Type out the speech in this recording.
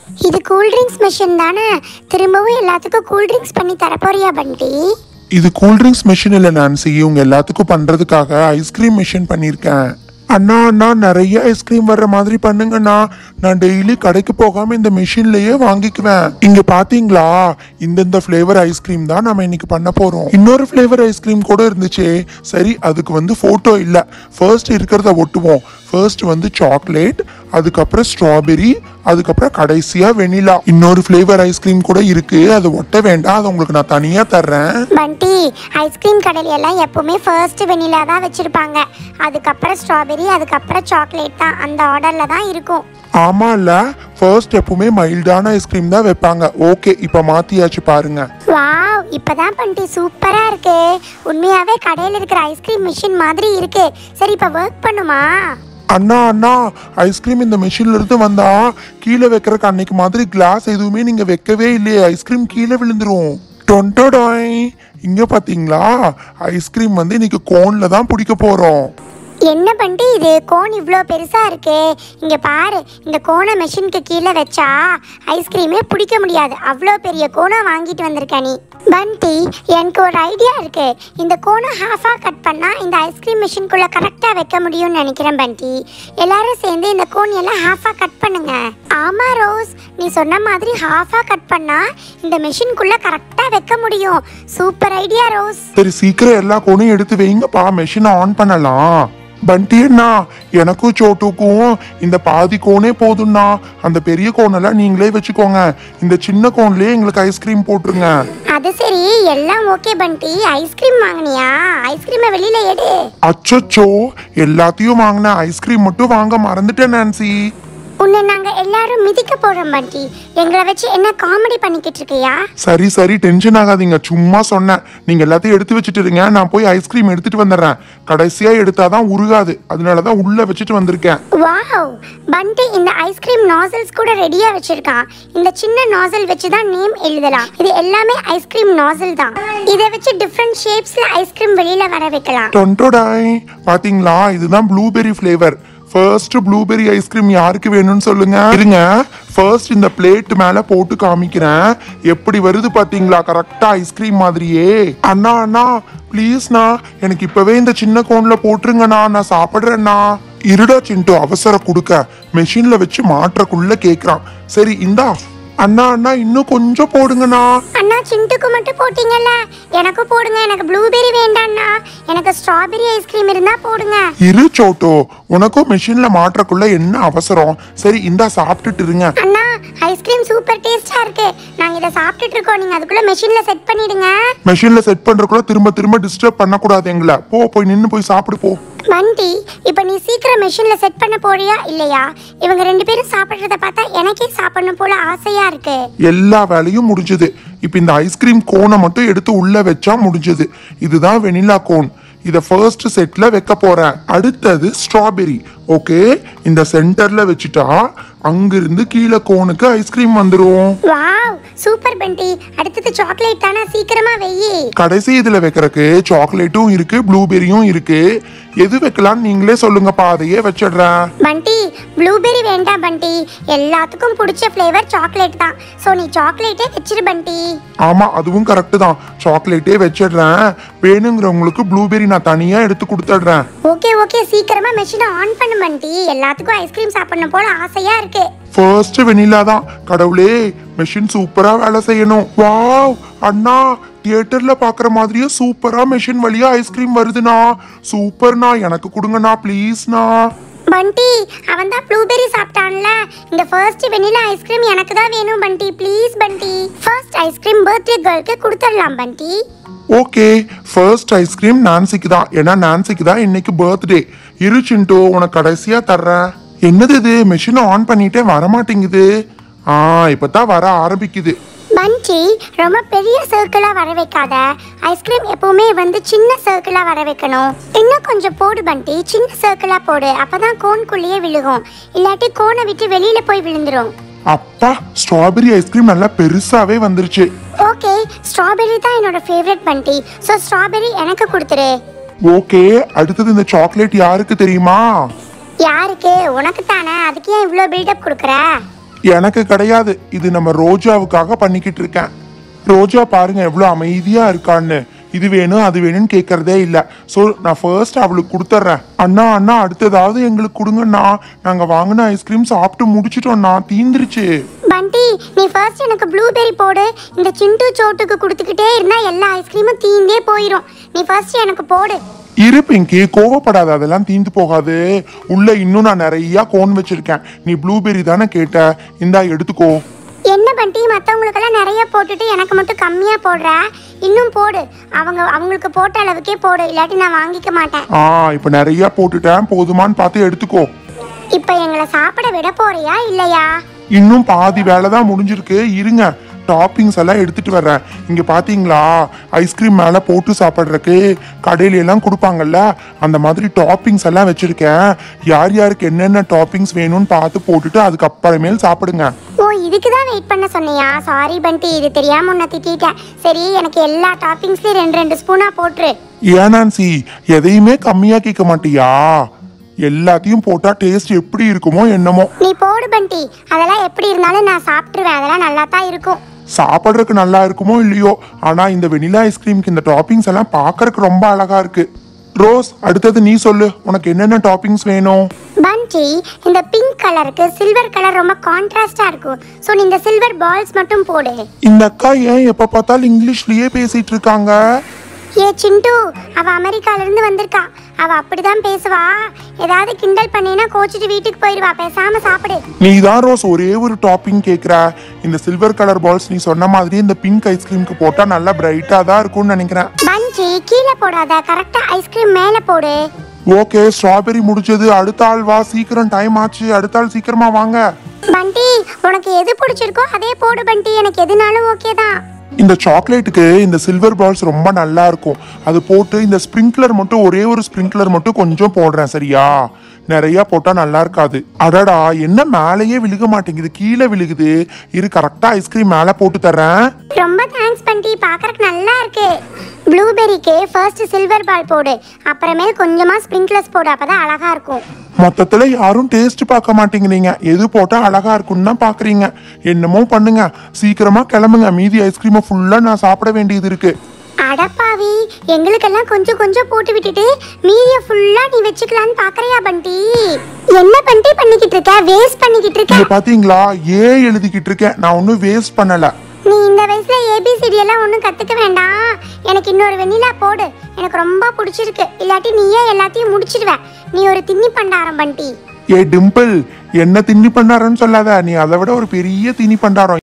இது cool drinks machine தானே திரும்பவும் எல்லாத்துக்கும் கூல்ட்ரிங்க்ஸ் பண்ணி தரப்போறியா பண்டி இது கூல்ட்ரிங்க்ஸ் மிஷின் இல்லை நான்சி இவங்க எல்லாத்துக்கும் பண்றதுக்காக ஐஸ்கிரீம் மிஷின் பண்ணியிருக்கேன் அண்ணா அண்ணா நிறைய ஐஸ்கிரீம் வர்ற மாதிரி பண்ணுங்கண்ணா நான் டெய்லி கடைக்கு போகாம இந்த மிஷின்லயே வாங்கிக்குவேன் இங்க பாத்தீங்களா இந்தந்த ஃப்ளேவர் ஐஸ்கிரீம் தான் நம்ம இன்னைக்கு பண்ண போறோம் இன்னொரு ஃப்ளேவர் ஐஸ்கிரீம் கூட இருந்துச்சே சரி அதுக்கு வந்து போட்டோ இல்ல ஃபர்ஸ்ட் இருக்கிறத ஒட்டுவோம் ஃபர்ஸ்ட் வந்து சாக்லேட் அதுக்கப்புறம் ஸ்ட்ராபெரி அதுக்கப்புறம் கடைசியா வெனிலா இன்னொரு ஃப்ளேவர் ஐஸ்கிரீம் கூட இருக்கு அது ஒட்ட வேண்டாம் அது உங்களுக்கு நான் தனியா தர்றேன் பண்டி ஐஸ்கிரீம் கடையில எல்லாம் எப்பவுமே ஃபர்ஸ்ட் வெனிலா தான் வச்சிருப்பாங்க அதுக்கப்புறம் ஸ்ட்ராபெரி அதுக்கப்புறம் சாக்லேட் தான் அந்த ஆர்டர்ல தான் இருக்கும் ஆமா இல்ல ஃபர்ஸ்ட் எப்பவுமே மைல்டான ஐஸ்கிரீம் தான் வைப்பாங்க ஓகே இப்ப மாத்தியாச்சு பாருங்க வாவ் இப்பதான் பண்டி சூப்பரா இருக்கு உண்மையாவே கடையில இருக்கிற ஐஸ்கிரீம் மிஷின் மாதிரி இருக்கு சரி இப்ப ஒர்க் பண்ணுமா அண்ணா அண்ணா ஐஸ்கிரீம் இந்த மிஷின்ல இருந்து வந்தா கீழே வைக்கிறக்கு அன்னைக்கு மாதிரி கிளாஸ் எதுவுமே நீங்க வைக்கவே இல்லையே ஐஸ்கிரீம் கீழே விழுந்துரும் டொன்டோடாய் இங்க பாத்தீங்களா ஐஸ்கிரீம் வந்து இன்னைக்கு கோன்ல தான் பிடிக்க போறோம் என்ன பண்ணிட்டு இது கோன் இவ்வளோ பெருசா இருக்கு இங்க பாரு இந்த கோனை மெஷினுக்கு கீழே வச்சா ஐஸ்கிரீமே பிடிக்க முடியாது அவ்வளோ பெரிய கோனை வாங்கிட்டு வந்திருக்க நீ பண்டி எனக்கு ஒரு ஐடியா இருக்கு இந்த கோனை ஹாஃபா கட் பண்ணா இந்த ஐஸ்கிரீம் மிஷின்குள்ள கரெக்டா வைக்க முடியும்னு நினைக்கிறேன் பண்டி எல்லாரும் சேர்ந்து இந்த கோன் எல்லாம் ஹாஃபா கட் பண்ணுங்க ஆமா ரோஸ் நீ சொன்ன மாதிரி ஹாஃபா கட் பண்ணா இந்த மிஷின்குள்ள கரெக்டா வைக்க முடியும் சூப்பர் ஐடியா ரோஸ் சரி சீக்கிரம் எல்லா கோனையும் எடுத்து வைங்கப்பா மெஷினை ஆன் பண்ணலாம் பண்டி அண்ணா எனக்கும் சோட்டுக்கும் இந்த பாதி கோனே போதும்ண்ணா அந்த பெரிய கோனெல்லாம் நீங்களே வச்சுக்கோங்க இந்த சின்ன கோன்லயே எங்களுக்கு ஐஸ்கிரீம் போட்டுருங்க அது சரி எல்லாம் ஓகே பண்டி ஐஸ்கிரீம் வாங்குனியா ஐஸ்கிரீமை வெளியில எடு அச்சச்சோ எல்லாத்தையும் வாங்கின ஐஸ்கிரீம் மட்டும் வாங்க மறந்துட்டேன் நான்சி உன்னை நாங்க எல்லாரும் மிதிக்க போறோம் பண்டி எங்களை வச்சு என்ன காமெடி பண்ணிக்கிட்டு இருக்கியா சரி சரி டென்ஷன் ஆகாதீங்க சும்மா சொன்னேன் நீங்க எல்லாத்தையும் எடுத்து வச்சுட்டு இருங்க நான் போய் ஐஸ்கிரீம் எடுத்துட்டு வந்துடுறேன் கடைசியா எடுத்தாதான் உருகாது அதனாலதான் உள்ள வச்சுட்டு வந்திருக்கேன் வாவ் பண்டி இந்த ஐஸ்கிரீம் நாசல்ஸ் கூட ரெடியா வச்சிருக்கான் இந்த சின்ன நாசல் வச்சு தான் நேம் எழுதலாம் இது எல்லாமே ஐஸ்கிரீம் நாசல் தான் இதை வச்சு டிஃப்ரெண்ட் ஷேப்ஸ்ல ஐஸ்கிரீம் வெளியில வர வைக்கலாம் டொன்டோடாய் பாத்தீங்களா இதுதான் blueberry flavour first blueberry ice cream யாருக்கு வேணும்னு சொல்லுங்க இருங்க ஃபர்ஸ்ட் இந்த பிளேட் மேல போட்டு காமிக்கிறேன் எப்படி வருது பாத்தீங்களா கரெக்டா ஐஸ்கிரீம் மாதிரியே அண்ணா அண்ணா ப்ளீஸ்ண்ணா எனக்கு இப்பவே இந்த சின்ன கோன்ல போட்டுருங்கண்ணா நான் சாப்பிடுறேண்ணா இருடா சிண்டு அவசரம் கொடுக்க மெஷின்ல வச்சு மாற்றக்குள்ள கேக்குறான் சரி இந்தா அண்ணா அண்ணா இன்னும் கொஞ்சம் போடுங்கண்ணா அண்ணா சிண்டுக்கு மட்டும் போட்டீங்கல்ல எனக்கு போடுங்க எனக்கு ப்ளூபெரி வேண்டாம்ண்ணா எனக்கு ஸ்ட்ராபெரி ஐஸ்கிரீம் இருந்தா போடுங்க இரு சோட்டோ உனக்கும் மெஷின்ல மாற்றக்குள்ள என்ன அவசரம் சரி இந்தா சாப்பிட்டுட்டு இருங்க அண்ணா ஐஸ்கிரீம் சூப்பர் டேஸ்டா இருக்கு நாங்க இதை சாப்பிட்டுட்டு இருக்கோம் நீங்க அதுக்குள்ள மெஷின்ல செட் பண்ணிடுங்க மெஷின்ல செட் பண்றக்குள்ள திரும்ப திரும்ப டிஸ்டர்ப் பண்ணக்கூடாது எங்களை போ போய் நின்னு போய் சாப்பிடு போ மண்டி இப்போ நீ சீக்கிரம் மெஷின்ல செட் பண்ண போறியா இல்லையா இவங்க ரெண்டு பேரும் சாப்பிடுறத பார்த்தா எனக்கே சாப்பிடணும் போல ஆசையா இருக்கு எல்லா வேலையும் முடிஞ்சது இப்போ இந்த ஐஸ்கிரீம் கோனை மட்டும் எடுத்து உள்ள வச்சா முடிஞ்சது இதுதான் வெனிலா கோன் இதை ஃபர்ஸ்ட் செட்ல வைக்க போறேன் அடுத்தது ஸ்ட்ராபெரி ஓகே இந்த சென்டர்ல வச்சுட்டா அங்கிருந்து கீழே கோனுக்கு ஐஸ்கிரீம் வந்துரும் வாவ் சூப்பர் பண்டி அடுத்தது சாக்லேட் தானே சீக்கிரமா வெயி கடைசி இதுல வைக்கிறதுக்கு சாக்லேட்டும் இருக்கு ப்ளூபெரியும் இருக்கு எது வைக்கலாம்னு நீங்களே சொல்லுங்கப்பா அதையே வச்சிடுறேன் பண்டி ப்ளூபெரி வேண்டாம் பண்டி எல்லாத்துக்கும் பிடிச்ச ஃப்ளேவர் சாக்லேட் தான் ஸோ நீ சாக்லேட்டே வச்சிரு பண்டி ஆமா அதுவும் கரெக்டு தான் சாக்லேட்டே வச்சிடுறேன் வேணுங்கிறவங்களுக்கு ப்ளூபெரி நான் தனியா எடுத்து கொடுத்துடுறேன் ஓகே ஓகே சீக்கிரமா மெஷினை ஆன் பண்ணு பண்டி எல்லாத்துக்கும் ஐஸ்கிரீம் சாப்பிடணும் போல ஆசையா இருக்கு ஃபர்ஸ்ட் வெனிலா தான் கடவுளே மெஷின் சூப்பரா வேலை செய்யணும் வாவ் அண்ணா தியேட்டர்ல பாக்குற மாதிரியே சூப்பரா மெஷின் வழியா ஐஸ்கிரீம் வருதுண்ணா சூப்பர்ண்ணா எனக்கு கொடுங்கண்ணா ப்ளீஸ்ண்ணா பண்டி அவன் தான் ப்ளூபெரி சாப்பிட்டான்ல இந்த ஃபர்ஸ்ட் வெனிலா ஐஸ்கிரீம் எனக்கு தான் வேணும் பண்டி ப்ளீஸ் பண்டி ஃபர்ஸ்ட் ஐஸ்கிரீம் பர்த்டே கேர்ளுக்கு கொடுத்துடலாம் பண்டி ஓகே ஃபர்ஸ்ட் ஐஸ்கிரீம் நான்சிக்கு தான் ஏன்னா நான்சிக்கு தான் இன்னைக்கு பர்த்டே இரு சிண்டு உனக்கு கடைசியா தர்றேன் என்னது இது மெஷினை ஆன் பண்ணிட்டே வரமாட்டேங்குது ஆ இப்பதான் வர ஆரம்பிக்குது பண்டி ரொம்ப பெரிய சர்க்கிளா வர வைக்காத ஐஸ்கிரீம் எப்பவுமே வந்து சின்ன சர்க்கிளா வர வைக்கணும் இன்னும் கொஞ்சம் போடு பண்டி சின்ன சர்க்கிளா போடு அப்பதான் கோன்குள்ளேயே விழுகும் இல்லாட்டி கோனை விட்டு வெளியில போய் விழுந்துரும் அப்பா ஸ்ட்ராபெரி ஐஸ்கிரீம் நல்லா பெருசாவே வந்துருச்சு ஓகே ஸ்ட்ராபெரி தான் என்னோட ஃபேவரட் பண்டி ஸோ ஸ்ட்ராபெரி எனக்கு கொடுத்துரு ஓகே அடுத்தது இந்த சாக்லேட் யாருக்கு தெரியுமா யாருக்கு உனக்கு தானே அதுக்கு ஏன் இவ்வளோ பில்டப் கொடுக்குற எனக்கு கிடையாது இது நம்ம ரோஜாவுக்காக பண்ணிக்கிட்டு இருக்கேன் ரோஜா பாருங்க எவ்வளோ அமைதியா இருக்கான்னு இது வேணும் அது வேணும்னு கேட்கறதே இல்லை ஸோ நான் ஃபர்ஸ்ட் அவளுக்கு கொடுத்துட்றேன் அண்ணா அண்ணா அடுத்ததாவது எங்களுக்கு கொடுங்கண்ணா நாங்கள் வாங்கின ஐஸ்கிரீம் சாப்பிட்டு முடிச்சிட்டோம்ண்ணா தீந்துருச்சு பண்டி நீ ஃபர்ஸ்ட் எனக்கு ப்ளூபெரி போடு இந்த சிண்டு சோட்டுக்கு கொடுத்துக்கிட்டே இருந்தா எல்லா ஐஸ்கிரீமும் தீந்தே போயிடும் நீ ஃபர்ஸ்ட் எனக்கு போடு இரு பிங்கி கோவப்படாத அதெல்லாம் தீந்து போகாது உள்ள இன்னும் நான் நிறைய கோன் வச்சிருக்கேன் நீ ப்ளூபெரி தானே கேட்ட இந்தா எடுத்துக்கோ என்ன பண்டி மற்றவங்களுக்கெல்லாம் நிறைய போட்டுட்டு எனக்கு மட்டும் கம்மியாக போடுற இன்னும் போடு அவங்க அவங்களுக்கு போட்ட அளவுக்கே போடு இல்லாட்டி நான் வாங்கிக்க மாட்டேன் ஆ இப்போ நிறைய போட்டுட்டேன் போதுமான்னு பார்த்து எடுத்துக்கோ இப்போ எங்களை சாப்பிட விட போறியா இல்லையா இன்னும் பாதி வேலை தான் முடிஞ்சிருக்கு இருங்க டாப்பிங்ஸ் எல்லாம் எடுத்துட்டு வர்றேன் இங்க பாத்தீங்களா ஐஸ்கிரீம் மேல போட்டு சாப்பிட்றதுக்கு கடையில எல்லாம் கொடுப்பாங்கல்ல அந்த மாதிரி டாப்பிங்ஸ் எல்லாம் வச்சிருக்கேன் யார் யாருக்கு என்னென்ன டாப்பிங்ஸ் வேணும்னு பார்த்து போட்டுட்டு அதுக்கப்புறமேல் சாப்பிடுங்க ஓ இதுக்கு தான் வெயிட் பண்ண சொன்னியா சாரி பண்டி இது தெரியாம உன்னை திட்டிட்டேன் சரி எனக்கு எல்லா டாப்பிங்ஸ்லயும் ரெண்டு ரெண்டு ஸ்பூனா போட்டுரு ஏன் நான்சி எதையுமே கம்மியா கேட்க மாட்டியா எல்லாத்தையும் போட்டா டேஸ்ட் எப்படி இருக்குமோ என்னமோ நீ போடு பண்டி அதெல்லாம் எப்படி இருந்தாலும் நான் சாப்பிட்டுருவேன் அதெல்லாம் நல்லா தான் இருக்கும் சாப்பிட்றதுக்கு நல்லா இருக்குமோ இல்லையோ ஆனா இந்த வெனிலா ஐஸ்கிரீம்க்கு இந்த டாப்பிங்ஸ் எல்லாம் பார்க்கறதுக்கு ரொம்ப அழகா இருக்கு ரோஸ் அடுத்தது நீ சொல்லு உனக்கு என்னென்ன டாப்பிங்ஸ் வேணும் பண்டி இந்த பிங்க் கலருக்கு சில்வர் கலர் ரொம்ப கான்ட்ராஸ்டா இருக்கும் ஸோ நீ இந்த சில்வர் பால்ஸ் மட்டும் போடு இந்த அக்கா ஏன் எப்ப பார்த்தாலும் இங்கிலீஷ்லயே பேசிட்டு இருக்காங்க ஏ சிண்டு அவ அமெரிக்கால இருந்து வந்திருக்கா அவ அப்படிதான் பேசுவா ஏதாவது கிண்டல் பண்ணேன்னா கோச்சிட்டு வீட்டுக்கு போயிடுவா பேசாம சாப்பிடு நீ தான் ரோஸ் ஒரே ஒரு டாப்பிங் கேக்குற இந்த சில்வர் கலர் பால்ஸ் நீ சொன்ன மாதிரி இந்த பிங்க் ஐஸ்கிரீம்க்கு போட்டா நல்லா பிரைட்டா தான் இருக்கும்னு நினைக்கிறேன் பஞ்சி கீழே போடாத கரெக்டா ஐஸ்கிரீம் மேல போடு ஓகே ஸ்ட்ராபெரி முடிச்சது அடுத்த ஆள் வா சீக்கிரம் டைம் ஆச்சு அடுத்த ஆள் சீக்கிரமா வாங்க பண்டி உனக்கு எது பிடிச்சிருக்கோ அதே போடு பண்டி எனக்கு எதுனாலும் ஓகே தான் இந்த சாக்லேட்டுக்கு இந்த சில்வர் பால்ஸ் ரொம்ப நல்லா இருக்கும் அது போட்டு இந்த ஸ்ப்ரிங்க்லர் மட்டும் ஒரே ஒரு ஸ்ப்ரிங்க்லர் மட்டும் கொஞ்சம் போடுறேன் சரியா நிறைய போட்டா நல்லா இருக்காது அடடா என்ன மேலேயே விழுக மாட்டேங்குது கீழே விழுகுது இரு கரெக்டா ஐஸ்கிரீம் மேலே போட்டு தர்றேன் ரொம்ப தேங்க்ஸ் பண்டி பார்க்கறதுக்கு நல்லா இருக்கு ப்ளூபெரிக்கு ஃபர்ஸ்ட் சில்வர் பால் போடு அப்புறமேல் கொஞ்சமா ஸ்ப்ரிங்க்லர்ஸ் போடு அப்பதான் அழகா இருக்கும் மொத்தத்துல யாரும் டேஸ்ட் பார்க்க மாட்டேங்கிறீங்க எது போட்டா அழகா இருக்கும்னு தான் பாக்குறீங்க என்னமோ பண்ணுங்க சீக்கிரமா கிளம்புங்க மீதி ஐஸ்கிரீமை ஃபுல்லா நான் சாப்பிட வேண்டியது இருக்கு அடப்பாவி எங்களுக்கெல்லாம் கொஞ்சம் கொஞ்சம் போட்டு விட்டுட்டு மீதிய ஃபுல்லா நீ வச்சுக்கலான்னு பாக்குறியா பண்டி என்ன பண்டி பண்ணிக்கிட்டு இருக்க வேஸ்ட் பண்ணிக்கிட்டு இருக்க இங்க பாத்தீங்களா ஏ எழுதிக்கிட்டு இருக்கேன் நான் ஒன்னும் வேஸ்ட் பண்ணல நீ இந்த வயசுல ஏபிசிடி எல்லாம் ஒன்றும் கத்துக்க வேண்டாம் எனக்கு இன்னொரு வெண்ணிலா போடு எனக்கு ரொம்ப பிடிச்சிருக்கு இல்லாட்டி நீயே எல்லாத்தையும் முடிச்சிடுவ நீ ஒரு தின்னி பண்டாரம் பண்டி ஏ டிம்பிள் என்ன தின்னி பண்ணாரன்னு சொல்லாத நீ அதை விட ஒரு பெரிய திணி பண்டாரம்